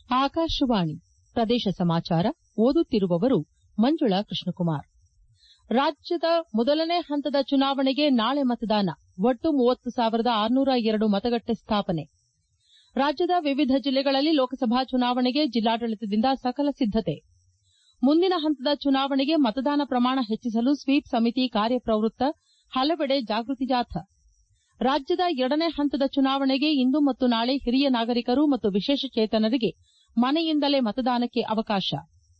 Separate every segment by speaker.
Speaker 1: ಆಕಾಶವಾಣಿ ಪ್ರದೇಶ ಸಮಾಚಾರ ಓದುತ್ತಿರುವವರು ಮಂಜುಳಾ ಕೃಷ್ಣಕುಮಾರ್ ರಾಜ್ಯದ ಮೊದಲನೇ ಹಂತದ ಚುನಾವಣೆಗೆ ನಾಳೆ ಮತದಾನ ಒಟ್ಟು ಮೂವತ್ತು ಸಾವಿರದ ಆರುನೂರ ಎರಡು ಮತಗಟ್ಟೆ ಸ್ಥಾಪನೆ ರಾಜ್ಯದ ವಿವಿಧ ಜಿಲ್ಲೆಗಳಲ್ಲಿ ಲೋಕಸಭಾ ಚುನಾವಣೆಗೆ ಜಿಲ್ಲಾಡಳಿತದಿಂದ ಸಕಲ ಸಿದ್ದತೆ ಮುಂದಿನ ಹಂತದ ಚುನಾವಣೆಗೆ ಮತದಾನ ಪ್ರಮಾಣ ಹೆಚ್ಚಿಸಲು ಸ್ವೀಪ್ ಸಮಿತಿ ಕಾರ್ಯಪ್ರವೃತ್ತ ಹಲವೆಡೆ ಜಾಗೃತಿ ಜಾಥಾ ರಾಜ್ಯದ ಎರಡನೇ ಹಂತದ ಚುನಾವಣೆಗೆ ಇಂದು ಮತ್ತು ನಾಳೆ ಹಿರಿಯ ನಾಗರಿಕರು ಮತ್ತು ವಿಶೇಷಚೇತನರಿಗೆ ಮನೆಯಿಂದಲೇ ಮತದಾನಕ್ಕೆ ಅವಕಾಶ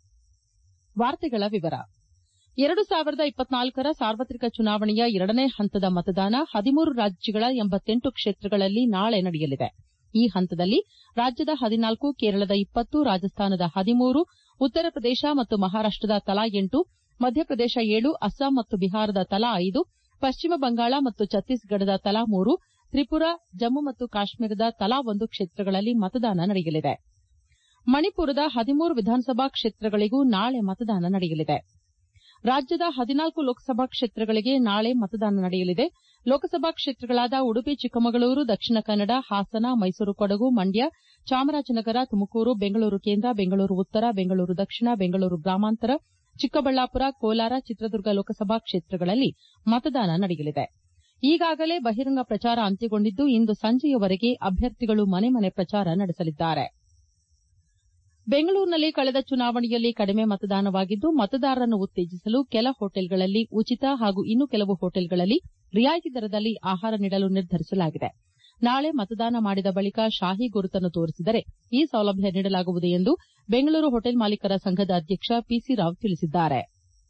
Speaker 1: ಎರಡು ಸಾವಿರದ ಇಪ್ಪತ್ನಾಲ್ಕರ ಸಾರ್ವತ್ರಿಕ ಚುನಾವಣೆಯ ಎರಡನೇ ಹಂತದ ಮತದಾನ ಹದಿಮೂರು ರಾಜ್ಯಗಳ ಎಂಬತ್ತೆಂಟು ಕ್ಷೇತ್ರಗಳಲ್ಲಿ ನಾಳೆ ನಡೆಯಲಿದೆ ಈ ಹಂತದಲ್ಲಿ ರಾಜ್ಯದ ಹದಿನಾಲ್ಕು ಕೇರಳದ ಇಪ್ಪತ್ತು ರಾಜಸ್ಥಾನದ ಹದಿಮೂರು ಉತ್ತರ ಪ್ರದೇಶ ಮತ್ತು ಮಹಾರಾಷ್ಟದ ತಲಾ ಎಂಟು ಮಧ್ಯಪ್ರದೇಶ ಏಳು ಅಸ್ಸಾಂ ಮತ್ತು ಬಿಹಾರದ ತಲಾ ಐದು ಪಶ್ಚಿಮ ಬಂಗಾಳ ಮತ್ತು ಛತ್ತೀಸ್ಗಢದ ತಲಾ ಮೂರು ತ್ರಿಪುರಾ ಜಮ್ಮು ಮತ್ತು ಕಾಶ್ಮೀರದ ತಲಾ ಒಂದು ಕ್ಷೇತ್ರಗಳಲ್ಲಿ ಮತದಾನ ನಡೆಯಲಿದೆ ಮಣಿಪುರದ ಹದಿಮೂರು ವಿಧಾನಸಭಾ ಕ್ಷೇತ್ರಗಳಿಗೂ ನಾಳೆ ಮತದಾನ ನಡೆಯಲಿದೆ ರಾಜ್ಯದ ಹದಿನಾಲ್ಕು ಲೋಕಸಭಾ ಕ್ಷೇತ್ರಗಳಿಗೆ ನಾಳೆ ಮತದಾನ ನಡೆಯಲಿದೆ ಲೋಕಸಭಾ ಕ್ಷೇತ್ರಗಳಾದ ಉಡುಪಿ ಚಿಕ್ಕಮಗಳೂರು ದಕ್ಷಿಣ ಕನ್ನಡ ಹಾಸನ ಮೈಸೂರು ಕೊಡಗು ಮಂಡ್ಯ ಚಾಮರಾಜನಗರ ತುಮಕೂರು ಬೆಂಗಳೂರು ಕೇಂದ್ರ ಬೆಂಗಳೂರು ಉತ್ತರ ಬೆಂಗಳೂರು ದಕ್ಷಿಣ ಬೆಂಗಳೂರು ಗ್ರಾಮಾಂತರ ಚಿಕ್ಕಬಳ್ಳಾಪುರ ಕೋಲಾರ ಚಿತ್ರದುರ್ಗ ಲೋಕಸಭಾ ಕ್ಷೇತ್ರಗಳಲ್ಲಿ ಮತದಾನ ನಡೆಯಲಿದೆ ಈಗಾಗಲೇ ಬಹಿರಂಗ ಪ್ರಚಾರ ಅಂತ್ಯಗೊಂಡಿದ್ದು ಇಂದು ಸಂಜೆಯವರೆಗೆ ಅಭ್ಯರ್ಥಿಗಳು ಮನೆ ಮನೆ ಪ್ರಚಾರ ನಡೆಸಲಿದ್ದಾರೆ ಬೆಂಗಳೂರಿನಲ್ಲಿ ಕಳೆದ ಚುನಾವಣೆಯಲ್ಲಿ ಕಡಿಮೆ ಮತದಾನವಾಗಿದ್ದು ಮತದಾರರನ್ನು ಉತ್ತೇಜಿಸಲು ಕೆಲ ಹೋಟೆಲ್ಗಳಲ್ಲಿ ಉಚಿತ ಹಾಗೂ ಇನ್ನು ಕೆಲವು ಹೋಟೆಲ್ಗಳಲ್ಲಿ ರಿಯಾಯಿತಿ ದರದಲ್ಲಿ ಆಹಾರ ನೀಡಲು ನಿರ್ಧರಿಸಲಾಗಿದೆ ನಾಳೆ ಮತದಾನ ಮಾಡಿದ ಬಳಿಕ ಶಾಹಿ ಗುರುತನ್ನು ತೋರಿಸಿದರೆ ಈ ಸೌಲಭ್ಯ ನೀಡಲಾಗುವುದು ಎಂದು ಬೆಂಗಳೂರು ಹೋಟೆಲ್ ಮಾಲೀಕರ ಸಂಘದ ಅಧ್ಯಕ್ಷ ಪಿಸಿ ರಾವ್ ತಿಳಿಸಿದ್ದಾರೆ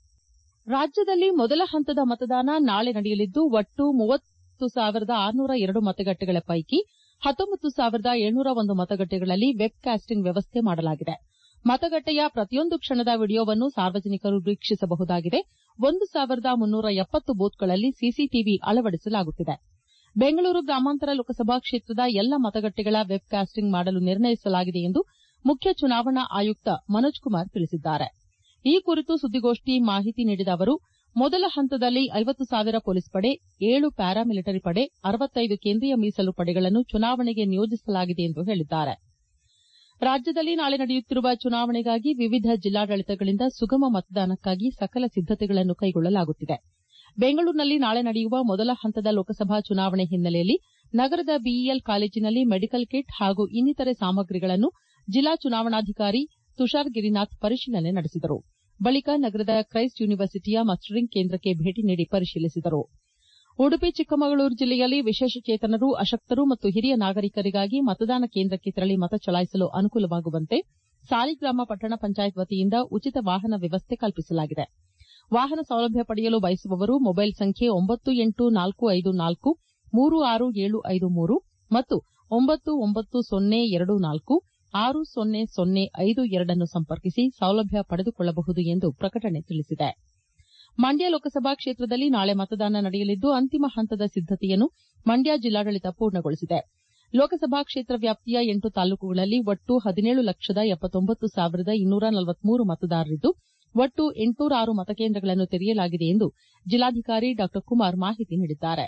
Speaker 1: ರಾಜ್ಯದಲ್ಲಿ ಮೊದಲ ಹಂತದ ಮತದಾನ ನಾಳೆ ನಡೆಯಲಿದ್ದು ಒಟ್ಟು ಮೂವತ್ತು ಸಾವಿರದ ಆರುನೂರ ಎರಡು ಮತಗಟ್ಟೆಗಳ ಪೈಕಿ ಹತ್ತೊಂಬತ್ತು ಸಾವಿರದ ಏಳ್ನೂರ ಒಂದು ಮತಗಟ್ಟೆಗಳಲ್ಲಿ ವೆಬ್ ಕಾಸ್ಟಿಂಗ್ ವ್ಯವಸ್ಥೆ ಮಾಡಲಾಗಿದೆ ಮತಗಟ್ಟೆಯ ಪ್ರತಿಯೊಂದು ಕ್ಷಣದ ವಿಡಿಯೋವನ್ನು ಸಾರ್ವಜನಿಕರು ವೀಕ್ಷಿಸಬಹುದಾಗಿದೆ ಒಂದು ಸಾವಿರದ ಮುನ್ನೂರ ಎಪ್ಪತ್ತು ಬೂತ್ಗಳಲ್ಲಿ ಸಿಸಿಟಿವಿ ಅಳವಡಿಸಲಾಗುತ್ತಿದೆ ಬೆಂಗಳೂರು ಗ್ರಾಮಾಂತರ ಲೋಕಸಭಾ ಕ್ಷೇತ್ರದ ಎಲ್ಲ ಮತಗಟ್ಟೆಗಳ ವೆಬ್ ಕಾಸ್ಟಿಂಗ್ ಮಾಡಲು ನಿರ್ಣಯಿಸಲಾಗಿದೆ ಎಂದು ಮುಖ್ಯ ಚುನಾವಣಾ ಆಯುಕ್ತ ಮನೋಜ್ ಕುಮಾರ್ ತಿಳಿಸಿದ್ದಾರೆ ಈ ಕುರಿತು ಸುದ್ದಿಗೋಷ್ಠಿ ಮಾಹಿತಿ ನೀಡಿದ ಅವರು ಮೊದಲ ಹಂತದಲ್ಲಿ ಐವತ್ತು ಸಾವಿರ ಪೊಲೀಸ್ ಪಡೆ ಏಳು ಪ್ಯಾರಾ ಮಿಲಿಟರಿ ಪಡೆ ಅರವತ್ತೈದು ಕೇಂದ್ರೀಯ ಮೀಸಲು ಪಡೆಗಳನ್ನು ಚುನಾವಣೆಗೆ ನಿಯೋಜಿಸಲಾಗಿದೆ ಎಂದು ಹೇಳಿದ್ದಾರೆ ರಾಜ್ಯದಲ್ಲಿ ನಾಳೆ ನಡೆಯುತ್ತಿರುವ ಚುನಾವಣೆಗಾಗಿ ವಿವಿಧ ಜಿಲ್ಲಾಡಳಿತಗಳಿಂದ ಸುಗಮ ಮತದಾನಕ್ಕಾಗಿ ಸಕಲ ಸಿದ್ದತೆಗಳನ್ನು ಕೈಗೊಳ್ಳಲಾಗುತ್ತಿದೆ ಬೆಂಗಳೂರಿನಲ್ಲಿ ನಾಳೆ ನಡೆಯುವ ಮೊದಲ ಹಂತದ ಲೋಕಸಭಾ ಚುನಾವಣೆ ಹಿನ್ನೆಲೆಯಲ್ಲಿ ನಗರದ ಬಿಇಎಲ್ ಕಾಲೇಜಿನಲ್ಲಿ ಮೆಡಿಕಲ್ ಕಿಟ್ ಹಾಗೂ ಇನ್ನಿತರೆ ಸಾಮಗ್ರಿಗಳನ್ನು ಜಿಲ್ಲಾ ಚುನಾವಣಾಧಿಕಾರಿ ತುಷಾರ್ ಗಿರಿನಾಥ್ ಪರಿಶೀಲನೆ ನಡೆಸಿದರು ಬಳಿಕ ನಗರದ ಕ್ರೈಸ್ಟ್ ಯೂನಿವರ್ಸಿಟಿಯ ಮಸ್ಟರಿಂಗ್ ಕೇಂದ್ರಕ್ಕೆ ಭೇಟಿ ನೀಡಿ ಪರಿಶೀಲಿಸಿದರು ಉಡುಪಿ ಚಿಕ್ಕಮಗಳೂರು ಜಿಲ್ಲೆಯಲ್ಲಿ ವಿಶೇಷಚೇತನರು ಅಶಕ್ತರು ಮತ್ತು ಹಿರಿಯ ನಾಗರಿಕರಿಗಾಗಿ ಮತದಾನ ಕೇಂದ್ರಕ್ಕೆ ತೆರಳಿ ಮತ ಚಲಾಯಿಸಲು ಅನುಕೂಲವಾಗುವಂತೆ ಸಾಲಿಗ್ರಾಮ ಪಟ್ಟಣ ಪಂಚಾಯತ್ ವತಿಯಿಂದ ಉಚಿತ ವಾಹನ ವ್ಯವಸ್ಥೆ ಕಲ್ಪಿಸಲಾಗಿದೆ ವಾಹನ ಸೌಲಭ್ಯ ಪಡೆಯಲು ಬಯಸುವವರು ಮೊಬೈಲ್ ಸಂಖ್ಯೆ ಒಂಬತ್ತು ಎಂಟು ನಾಲ್ಕು ಐದು ನಾಲ್ಕು ಮೂರು ಆರು ಏಳು ಐದು ಮೂರು ಮತ್ತು ಒಂಬತ್ತು ಒಂಬತ್ತು ಸೊನ್ನೆ ಎರಡು ನಾಲ್ಕು ಆರು ಸೊನ್ನೆ ಸೊನ್ನೆ ಐದು ಎರಡನ್ನು ಸಂಪರ್ಕಿಸಿ ಸೌಲಭ್ಯ ಪಡೆದುಕೊಳ್ಳಬಹುದು ಎಂದು ಪ್ರಕಟಣೆ ತಿಳಿಸಿದೆ ಮಂಡ್ಯ ಲೋಕಸಭಾ ಕ್ಷೇತ್ರದಲ್ಲಿ ನಾಳೆ ಮತದಾನ ನಡೆಯಲಿದ್ದು ಅಂತಿಮ ಹಂತದ ಸಿದ್ದತೆಯನ್ನು ಮಂಡ್ಯ ಜಿಲ್ಲಾಡಳಿತ ಪೂರ್ಣಗೊಳಿಸಿದೆ ಲೋಕಸಭಾ ಕ್ಷೇತ್ರ ವ್ಯಾಪ್ತಿಯ ಎಂಟು ತಾಲೂಕುಗಳಲ್ಲಿ ಒಟ್ಟು ಹದಿನೇಳು ಲಕ್ಷದ ಎಪ್ಪತ್ತೊಂಬತ್ತು ಸಾವಿರದ ಇನ್ನೂರ ನಲವತ್ಮೂರು ಮತದಾರರಿದ್ದು ಒಟ್ಟು ಎಂಟುನೂರ ಆರು ಮತಕೇಂದ್ರಗಳನ್ನು ತೆರೆಯಲಾಗಿದೆ ಎಂದು ಜಿಲ್ಲಾಧಿಕಾರಿ ಡಾ ಕುಮಾರ್ ಮಾಹಿತಿ ನೀಡಿದ್ದಾರೆ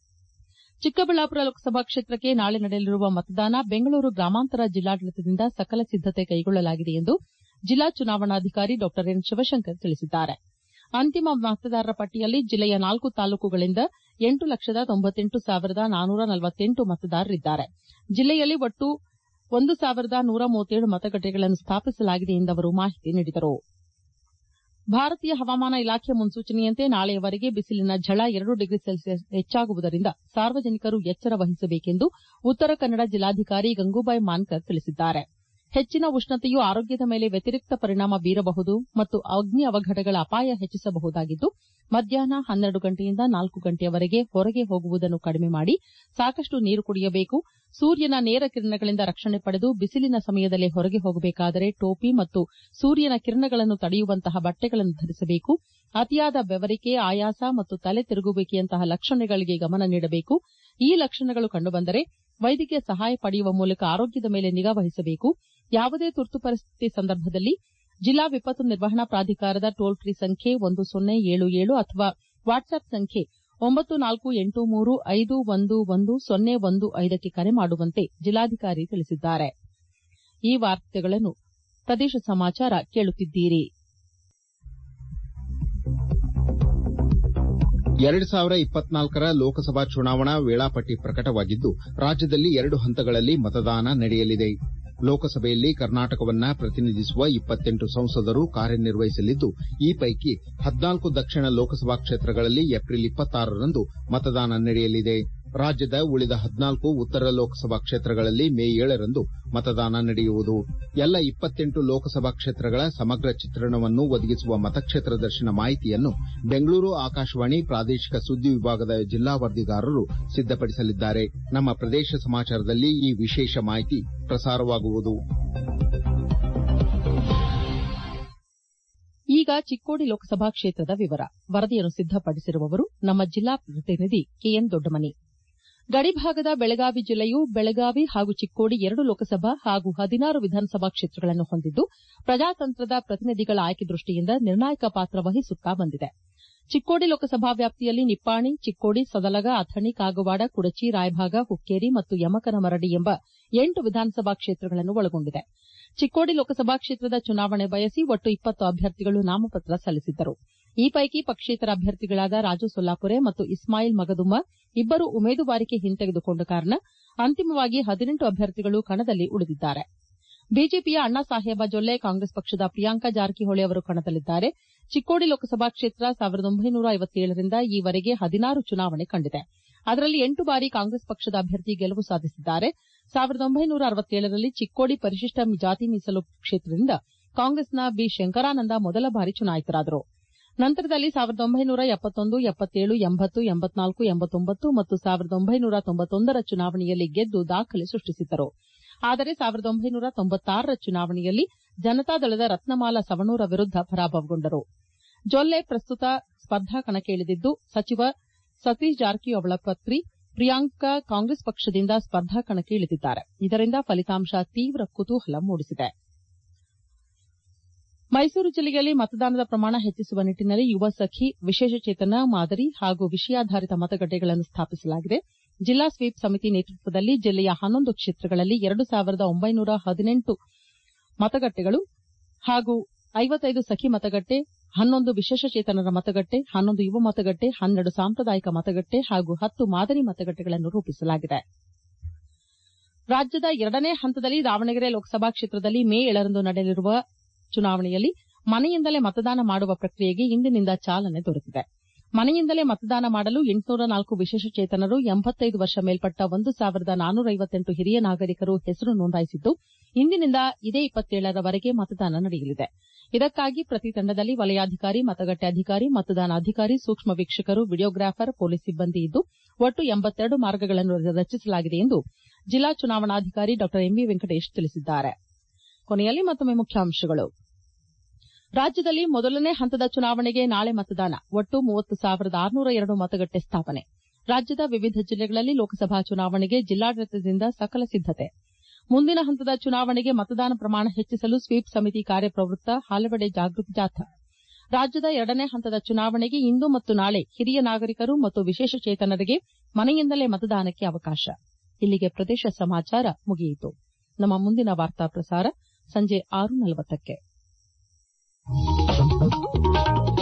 Speaker 1: ಚಿಕ್ಕಬಳ್ಳಾಪುರ ಲೋಕಸಭಾ ಕ್ಷೇತ್ರಕ್ಕೆ ನಾಳೆ ನಡೆಯಲಿರುವ ಮತದಾನ ಬೆಂಗಳೂರು ಗ್ರಾಮಾಂತರ ಜಿಲ್ಲಾಡಳಿತದಿಂದ ಸಕಲ ಸಿದ್ದತೆ ಕೈಗೊಳ್ಳಲಾಗಿದೆ ಎಂದು ಜಿಲ್ಲಾ ಚುನಾವಣಾಧಿಕಾರಿ ಡಾ ಎನ್ ಶಿವಶಂಕರ್ ತಿಳಿಸಿದ್ದಾರೆ ಅಂತಿಮ ಮತದಾರರ ಪಟ್ಟಿಯಲ್ಲಿ ಜಿಲ್ಲೆಯ ನಾಲ್ಕು ತಾಲೂಕುಗಳಿಂದ ಎಂಟು ಲಕ್ಷದ ತೊಂಬತ್ತೆಂಟು ಸಾವಿರದ ನಾನೂರ ನಲವತ್ತೆಂಟು ಮತದಾರರಿದ್ದಾರೆ ಜಿಲ್ಲೆಯಲ್ಲಿ ಒಟ್ಟು ಒಂದು ಸಾವಿರದ ನೂರ ಮೂವತ್ತೇಳು ಮತಗಟ್ಟೆಗಳನ್ನು ಸ್ಥಾಪಿಸಲಾಗಿದೆ ಎಂದು ಅವರು ಮಾಹಿತಿ ನೀಡಿದರು ಭಾರತೀಯ ಹವಾಮಾನ ಇಲಾಖೆ ಮುನ್ಸೂಚನೆಯಂತೆ ನಾಳೆಯವರೆಗೆ ಬಿಸಿಲಿನ ಝಳ ಎರಡು ಡಿಗ್ರಿ ಸೆಲ್ಸಿಯಸ್ ಹೆಚ್ಚಾಗುವುದರಿಂದ ಸಾರ್ವಜನಿಕರು ಎಚ್ಚರ ವಹಿಸಬೇಕೆಂದು ಉತ್ತರ ಕನ್ನಡ ಜಿಲ್ಲಾಧಿಕಾರಿ ಗಂಗೂಬಾಯಿ ಮಾನ್ಕರ್ ತಿಳಿಸಿದ್ದಾರೆ ಹೆಚ್ಚಿನ ಉಷ್ಣತೆಯು ಆರೋಗ್ಯದ ಮೇಲೆ ವ್ಯತಿರಿಕ್ತ ಪರಿಣಾಮ ಬೀರಬಹುದು ಮತ್ತು ಅಗ್ನಿ ಅವಘಡಗಳ ಅಪಾಯ ಹೆಚ್ಚಿಸಬಹುದಾಗಿದ್ದು ಮಧ್ಯಾಹ್ನ ಹನ್ನೆರಡು ಗಂಟೆಯಿಂದ ನಾಲ್ಕು ಗಂಟೆಯವರೆಗೆ ಹೊರಗೆ ಹೋಗುವುದನ್ನು ಕಡಿಮೆ ಮಾಡಿ ಸಾಕಷ್ಟು ನೀರು ಕುಡಿಯಬೇಕು ಸೂರ್ಯನ ನೇರ ಕಿರಣಗಳಿಂದ ರಕ್ಷಣೆ ಪಡೆದು ಬಿಸಿಲಿನ ಸಮಯದಲ್ಲಿ ಹೊರಗೆ ಹೋಗಬೇಕಾದರೆ ಟೋಪಿ ಮತ್ತು ಸೂರ್ಯನ ಕಿರಣಗಳನ್ನು ತಡೆಯುವಂತಹ ಬಟ್ಟೆಗಳನ್ನು ಧರಿಸಬೇಕು ಅತಿಯಾದ ಬೆವರಿಕೆ ಆಯಾಸ ಮತ್ತು ತಲೆ ತಿರುಗುವಿಕೆಯಂತಹ ಲಕ್ಷಣಗಳಿಗೆ ಗಮನ ನೀಡಬೇಕು ಈ ಲಕ್ಷಣಗಳು ಕಂಡುಬಂದರೆ ವೈದ್ಯಕೀಯ ಸಹಾಯ ಪಡೆಯುವ ಮೂಲಕ ಆರೋಗ್ಯದ ಮೇಲೆ ನಿಗಾ ವಹಿಸಬೇಕು ಯಾವುದೇ ತುರ್ತು ಪರಿಸ್ಥಿತಿ ಸಂದರ್ಭದಲ್ಲಿ ಜಿಲ್ಲಾ ವಿಪತ್ತು ನಿರ್ವಹಣಾ ಪ್ರಾಧಿಕಾರದ ಟೋಲ್ ಫ್ರೀ ಸಂಖ್ಯೆ ಒಂದು ಸೊನ್ನೆ ಏಳು ಏಳು ಅಥವಾ ವಾಟ್ಸ್ಆಪ್ ಸಂಖ್ಯೆ ಒಂಬತ್ತು ನಾಲ್ಕು ಎಂಟು ಮೂರು ಐದು ಒಂದು ಒಂದು ಸೊನ್ನೆ ಒಂದು ಐದಕ್ಕೆ ಕರೆ ಮಾಡುವಂತೆ ಜಿಲ್ಲಾಧಿಕಾರಿ ತಿಳಿಸಿದ್ದಾರೆ ಈ ವಾರ್ತೆಗಳನ್ನು ಪ್ರದೇಶ ಸಮಾಚಾರ ಕೇಳುತ್ತಿದ್ದೀರಿ
Speaker 2: ಎರಡು ಸಾವಿರ ಇಪ್ಪತ್ನಾಲ್ಕರ ಲೋಕಸಭಾ ಚುನಾವಣಾ ವೇಳಾಪಟ್ಟಿ ಪ್ರಕಟವಾಗಿದ್ದು ರಾಜ್ಯದಲ್ಲಿ ಎರಡು ಹಂತಗಳಲ್ಲಿ ಮತದಾನ ನಡೆಯಲಿದೆ ಲೋಕಸಭೆಯಲ್ಲಿ ಕರ್ನಾಟಕವನ್ನ ಪ್ರತಿನಿಧಿಸುವ ಇಪ್ಪತ್ತೆಂಟು ಸಂಸದರು ಕಾರ್ಯನಿರ್ವಹಿಸಲಿದ್ದು ಈ ಪೈಕಿ ಹದ್ನಾಲ್ಕು ದಕ್ಷಿಣ ಲೋಕಸಭಾ ಕ್ಷೇತ್ರಗಳಲ್ಲಿ ಏಪ್ರಿಲ್ ಇಪ್ಪತ್ತಾರರಂದು ಮತದಾನ ನಡೆಯಲಿದೆ ರಾಜ್ಯದ ಉಳಿದ ಹದ್ನಾಲ್ಕು ಉತ್ತರ ಲೋಕಸಭಾ ಕ್ಷೇತ್ರಗಳಲ್ಲಿ ಮೇ ಏಳರಂದು ಮತದಾನ ನಡೆಯುವುದು ಎಲ್ಲ ಇಪ್ಪತ್ತೆಂಟು ಲೋಕಸಭಾ ಕ್ಷೇತ್ರಗಳ ಸಮಗ್ರ ಚಿತ್ರಣವನ್ನು ಒದಗಿಸುವ ಮತಕ್ಷೇತ್ರ ದರ್ಶನ ಮಾಹಿತಿಯನ್ನು ಬೆಂಗಳೂರು ಆಕಾಶವಾಣಿ ಪ್ರಾದೇಶಿಕ ಸುದ್ದಿ ವಿಭಾಗದ ಜಿಲ್ಲಾ ವರದಿಗಾರರು ಸಿದ್ದಪಡಿಸಲಿದ್ದಾರೆ ನಮ್ಮ ಪ್ರದೇಶ ಸಮಾಚಾರದಲ್ಲಿ ಈ ವಿಶೇಷ ಮಾಹಿತಿ ಪ್ರಸಾರವಾಗುವುದು
Speaker 1: ಈಗ ಚಿಕ್ಕೋಡಿ ಲೋಕಸಭಾ ಕ್ಷೇತ್ರದ ವಿವರ ವರದಿಯನ್ನು ಸಿದ್ದಪಡಿಸಿರುವವರು ನಮ್ಮ ಜಿಲ್ಲಾ ಪ್ರತಿನಿಧಿ ಕೆಎನ್ ದೊಡ್ಡಮನಿ ಗಡಿಭಾಗದ ಬೆಳಗಾವಿ ಜಿಲ್ಲೆಯು ಬೆಳಗಾವಿ ಹಾಗೂ ಚಿಕ್ಕೋಡಿ ಎರಡು ಲೋಕಸಭಾ ಹಾಗೂ ಹದಿನಾರು ವಿಧಾನಸಭಾ ಕ್ಷೇತ್ರಗಳನ್ನು ಹೊಂದಿದ್ದು ಪ್ರಜಾತಂತ್ರದ ಪ್ರತಿನಿಧಿಗಳ ಆಯ್ಕೆ ದೃಷ್ಟಿಯಿಂದ ನಿರ್ಣಾಯಕ ಪಾತ್ರ ವಹಿಸುತ್ತಾ ಬಂದಿದೆ ಚಿಕ್ಕೋಡಿ ಲೋಕಸಭಾ ವ್ಯಾಪ್ತಿಯಲ್ಲಿ ನಿಪ್ಪಾಣಿ ಚಿಕ್ಕೋಡಿ ಸದಲಗ ಅಥಣಿ ಕಾಗವಾಡ ಕುಡಚಿ ರಾಯಭಾಗ ಹುಕ್ಕೇರಿ ಮತ್ತು ಯಮಕನಮರಡಿ ಎಂಬ ಎಂಟು ವಿಧಾನಸಭಾ ಕ್ಷೇತ್ರಗಳನ್ನು ಒಳಗೊಂಡಿದೆ ಚಿಕ್ಕೋಡಿ ಲೋಕಸಭಾ ಕ್ಷೇತ್ರದ ಚುನಾವಣೆ ಬಯಸಿ ಒಟ್ಟು ಇಪ್ಪತ್ತು ಅಭ್ಯರ್ಥಿಗಳು ನಾಮಪತ್ರ ಸಲ್ಲಿಸಿದ್ದರು ಈ ಪೈಕಿ ಪಕ್ಷೇತರ ಅಭ್ಯರ್ಥಿಗಳಾದ ರಾಜು ಸೊಲ್ಲಾಪುರೆ ಮತ್ತು ಇಸ್ಮಾಯಿಲ್ ಮಗದುಮ್ಮ ಇಬ್ಬರು ಉಮೇದುವಾರಿಕೆ ಹಿಂತೆಗೆದುಕೊಂಡ ಕಾರಣ ಅಂತಿಮವಾಗಿ ಹದಿನೆಂಟು ಅಭ್ಯರ್ಥಿಗಳು ಕಣದಲ್ಲಿ ಉಳಿದಿದ್ದಾರೆ ಬಿಜೆಪಿಯ ಅಣ್ಣಾಸಾಹೇಬ ಜೊಲ್ಲೆ ಕಾಂಗ್ರೆಸ್ ಪಕ್ಷದ ಪ್ರಿಯಾಂಕಾ ಜಾರಕಿಹೊಳಿ ಅವರು ಕಣದಲ್ಲಿದ್ದಾರೆ ಚಿಕ್ಕೋಡಿ ಲೋಕಸಭಾ ಕ್ಷೇತ್ರ ಸಾವಿರದ ಒಂಬೈನೂರ ಐವತ್ತೇಳರಿಂದ ಈವರೆಗೆ ಹದಿನಾರು ಚುನಾವಣೆ ಕಂಡಿದೆ ಅದರಲ್ಲಿ ಎಂಟು ಬಾರಿ ಕಾಂಗ್ರೆಸ್ ಪಕ್ಷದ ಅಭ್ಯರ್ಥಿ ಗೆಲುವು ಸಾಧಿಸಿದ್ದಾರೆ ಸಾವಿರದ ಒಂಬೈನೂರ ಅರವತ್ತೇಳರಲ್ಲಿ ಚಿಕ್ಕೋಡಿ ಪರಿಶಿಷ್ಟ ಜಾತಿ ಮೀಸಲು ಕ್ಷೇತ್ರದಿಂದ ಕಾಂಗ್ರೆಸ್ನ ಬಿ ಶಂಕರಾನಂದ ಮೊದಲ ಬಾರಿ ಚುನಾಯಿತರಾದರು ನಂತರದಲ್ಲಿ ಸಾವಿರದ ಒಂಬೈನೂರ ಎಪ್ಪತ್ತೊಂದು ಎಪ್ಪತ್ತೇಳು ಎಂಬತ್ತು ಎಂಬತ್ನಾಲ್ಕು ಎಂಬತ್ತೊಂಬತ್ತು ಮತ್ತು ಸಾವಿರದ ಒಂಬೈನೂರ ತೊಂಬತ್ತೊಂದರ ಚುನಾವಣೆಯಲ್ಲಿ ಗೆದ್ದು ದಾಖಲೆ ಸೃಷ್ಟಿಸಿದ್ದರು ಆದರೆ ಸಾವಿರದ ಒಂಬೈನೂರ ತೊಂಬತ್ತಾರರ ಚುನಾವಣೆಯಲ್ಲಿ ಜನತಾದಳದ ರತ್ನಮಾಲಾ ಸವಣೂರ ವಿರುದ್ದ ಪರಾಭವಗೊಂಡರು ಜೊಲ್ಲೆ ಪ್ರಸ್ತುತ ಸ್ಪರ್ಧಾ ಕಣಕ್ಕೆ ಇಳಿದಿದ್ದು ಸಚಿವ ಸತೀಶ್ ಜಾರಕಿಹೊಳಿ ಪತ್ನಿ ಪ್ರಿಯಾಂಕಾ ಕಾಂಗ್ರೆಸ್ ಪಕ್ಷದಿಂದ ಸ್ಪರ್ಧಾ ಕಣಕ್ಕೆ ಇಳಿದಿದ್ದಾರೆ ಇದರಿಂದ ಫಲಿತಾಂಶ ತೀವ್ರ ಕುತೂಹಲ ಮೂಡಿಸಿದೆ ಮೈಸೂರು ಜಿಲ್ಲೆಯಲ್ಲಿ ಮತದಾನದ ಪ್ರಮಾಣ ಹೆಚ್ಚಿಸುವ ನಿಟ್ಟಿನಲ್ಲಿ ಯುವ ಸಖಿ ವಿಶೇಷಚೇತನ ಮಾದರಿ ಹಾಗೂ ವಿಷಯಾಧಾರಿತ ಮತಗಟ್ಟೆಗಳನ್ನು ಸ್ಥಾಪಿಸಲಾಗಿದೆ ಜಿಲ್ಲಾ ಸ್ವೀಪ್ ಸಮಿತಿ ನೇತೃತ್ವದಲ್ಲಿ ಜಿಲ್ಲೆಯ ಹನ್ನೊಂದು ಕ್ಷೇತ್ರಗಳಲ್ಲಿ ಎರಡು ಸಾವಿರದ ಒಂಬೈನೂರ ಹದಿನೆಂಟು ಮತಗಟ್ಟೆಗಳು ಹಾಗೂ ಐವತ್ತೈದು ಸಖಿ ಮತಗಟ್ಟೆ ಹನ್ನೊಂದು ವಿಶೇಷಚೇತನರ ಮತಗಟ್ಟೆ ಹನ್ನೊಂದು ಯುವ ಮತಗಟ್ಟೆ ಹನ್ನೆರಡು ಸಾಂಪ್ರದಾಯಿಕ ಮತಗಟ್ಟೆ ಹಾಗೂ ಹತ್ತು ಮಾದರಿ ಮತಗಟ್ಟೆಗಳನ್ನು ರೂಪಿಸಲಾಗಿದೆ ರಾಜ್ಯದ ಎರಡನೇ ಹಂತದಲ್ಲಿ ದಾವಣಗೆರೆ ಲೋಕಸಭಾ ಕ್ಷೇತ್ರದಲ್ಲಿ ಮೇ ಏಳರಂದು ನಡೆಯಲಿರುವ ಚುನಾವಣೆಯಲ್ಲಿ ಮನೆಯಿಂದಲೇ ಮತದಾನ ಮಾಡುವ ಪ್ರಕ್ರಿಯೆಗೆ ಇಂದಿನಿಂದ ಚಾಲನೆ ದೊರೆತಿದೆ ಮನೆಯಿಂದಲೇ ಮತದಾನ ಮಾಡಲು ಎಂಟುನೂರ ನಾಲ್ಕು ವಿಶೇಷಚೇತನರು ಎಂಬತ್ತೈದು ವರ್ಷ ಮೇಲ್ಪಟ್ಟ ಒಂದು ಸಾವಿರದ ನಾನೂರ ಐವತ್ತೆಂಟು ಹಿರಿಯ ನಾಗರಿಕರು ಹೆಸರು ನೋಂದಾಯಿಸಿದ್ದು ಇಂದಿನಿಂದ ಇದೇ ಇಪ್ಪತ್ತೇಳರವರೆಗೆ ಮತದಾನ ನಡೆಯಲಿದೆ ಇದಕ್ಕಾಗಿ ಪ್ರತಿ ತಂಡದಲ್ಲಿ ವಲಯಾಧಿಕಾರಿ ಮತಗಟ್ಟೆ ಅಧಿಕಾರಿ ಮತದಾನ ಅಧಿಕಾರಿ ಸೂಕ್ಷ್ಮ ವೀಕ್ಷಕರು ವಿಡಿಯೋಗ್ರಾಫರ್ ಪೊಲೀಸ್ ಸಿಬ್ಬಂದಿ ಇದ್ದು ಒಟ್ಟು ಎಂಬತ್ತೆರಡು ಮಾರ್ಗಗಳನ್ನು ರಚಿಸಲಾಗಿದೆ ಎಂದು ಜಿಲ್ಲಾ ಚುನಾವಣಾಧಿಕಾರಿ ಡಾ ಎಂವಿ ವೆಂಕಟೇಶ್ ತಿಳಿಸಿದ್ದಾರೆ ಕೊನೆಯಲ್ಲಿ ಮತ್ತೊಮ್ಮೆ ಮುಖ್ಯಾಂಶಗಳು ರಾಜ್ಯದಲ್ಲಿ ಮೊದಲನೇ ಹಂತದ ಚುನಾವಣೆಗೆ ನಾಳೆ ಮತದಾನ ಒಟ್ಟು ಮೂವತ್ತು ಸಾವಿರದ ಆರುನೂರ ಎರಡು ಮತಗಟ್ಟೆ ಸ್ಥಾಪನೆ ರಾಜ್ಯದ ವಿವಿಧ ಜಿಲ್ಲೆಗಳಲ್ಲಿ ಲೋಕಸಭಾ ಚುನಾವಣೆಗೆ ಜಿಲ್ಲಾಡಳಿತದಿಂದ ಸಕಲ ಸಿದ್ದತೆ ಮುಂದಿನ ಹಂತದ ಚುನಾವಣೆಗೆ ಮತದಾನ ಪ್ರಮಾಣ ಹೆಚ್ಚಿಸಲು ಸ್ವೀಪ್ ಸಮಿತಿ ಕಾರ್ಯಪ್ರವೃತ್ತ ಹಲವೆಡೆ ಜಾಗೃತಿ ಜಾಥಾ ರಾಜ್ಯದ ಎರಡನೇ ಹಂತದ ಚುನಾವಣೆಗೆ ಇಂದು ಮತ್ತು ನಾಳೆ ಹಿರಿಯ ನಾಗರಿಕರು ಮತ್ತು ವಿಶೇಷಚೇತನರಿಗೆ ಮನೆಯಿಂದಲೇ ಮತದಾನಕ್ಕೆ ಅವಕಾಶ ಇಲ್ಲಿಗೆ ಪ್ರದೇಶ ಸಮಾಚಾರ ಮುಗಿಯಿತು ನಮ್ಮ ಮುಂದಿನ ವಾರ್ತಾ ಪ್ರಸಾರ ಸಂಜೆ ಆರು ನಲವತ್ತಕ್ಕೆ